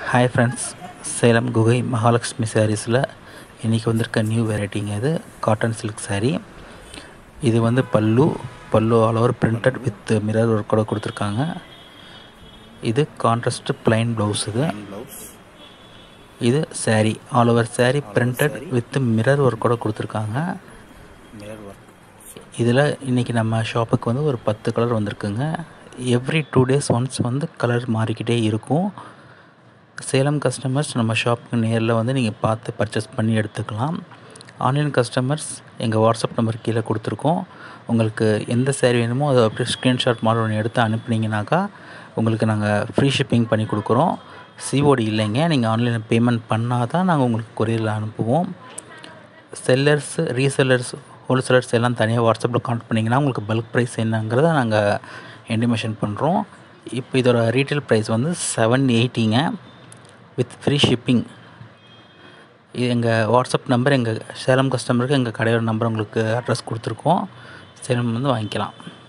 hi friends Salem குகை மகாலட்சுமி சாரீஸில் இன்றைக்கி வந்திருக்க நியூ வெரைட்டிங்க இது காட்டன் சில்க் saree இது வந்து பல்லு பல்லு all over printed with mirror ஒர்க்கோட கொடுத்துருக்காங்க இது கான்ட்ராஸ்ட் பிளைன் ப்ளவுஸ் இது இது saree all over saree printed with mirror ஒர்க்கோட கொடுத்துருக்காங்க மிரர் ஒர்க் இதில் இன்றைக்கி நம்ம ஷாப்புக்கு வந்து ஒரு பத்து கலர் வந்திருக்குங்க எவ்ரி டூ டேஸ் ஒன்ஸ் வந்து கலர் மாறிக்கிட்டே இருக்கும் சேலம் கஸ்டமர்ஸ் நம்ம ஷாப்புக்கு நேரில் வந்து நீங்கள் பார்த்து பர்ச்சேஸ் பண்ணி எடுத்துக்கலாம் ஆன்லைன் கஸ்டமர்ஸ் எங்கள் வாட்ஸ்அப் நம்பர் கீழே கொடுத்துருக்கோம் உங்களுக்கு எந்த சேரீ வேணுமோ அதை அப்படியே ஸ்க்ரீன்ஷாட் மாதிரி ஒன்று எடுத்து அனுப்புனீங்கனாக்கா உங்களுக்கு நாங்கள் ஃப்ரீ ஷிப்பிங் பண்ணி கொடுக்குறோம் சிஓடி இல்லைங்க நீங்கள் ஆன்லைனில் பேமெண்ட் பண்ணால் தான் நாங்கள் உங்களுக்கு கொரியரில் அனுப்புவோம் செல்லர்ஸ் ரீசெல்லர்ஸ் ஹோல்சேலர்ஸ் எல்லாம் தனியாக வாட்ஸ்அப்பில் கான்டாக்ட் பண்ணிங்கன்னா உங்களுக்கு பல்க் ப்ரைஸ் என்னங்கிறத நாங்கள் இன்டிமேஷன் பண்ணுறோம் இப்போ இதோட ரீட்டைல் ப்ரைஸ் வந்து செவன் எயிட்டிங்க வித் ஃப்ரீ ஷிப்பிங் இது எங்கள் வாட்ஸ்அப் நம்பர் எங்கள் சேலம் கஸ்டமருக்கு எங்கள் கடையோட நம்பர் உங்களுக்கு அட்ரஸ் கொடுத்துருக்கோம் சேலம் வந்து வாங்கிக்கலாம்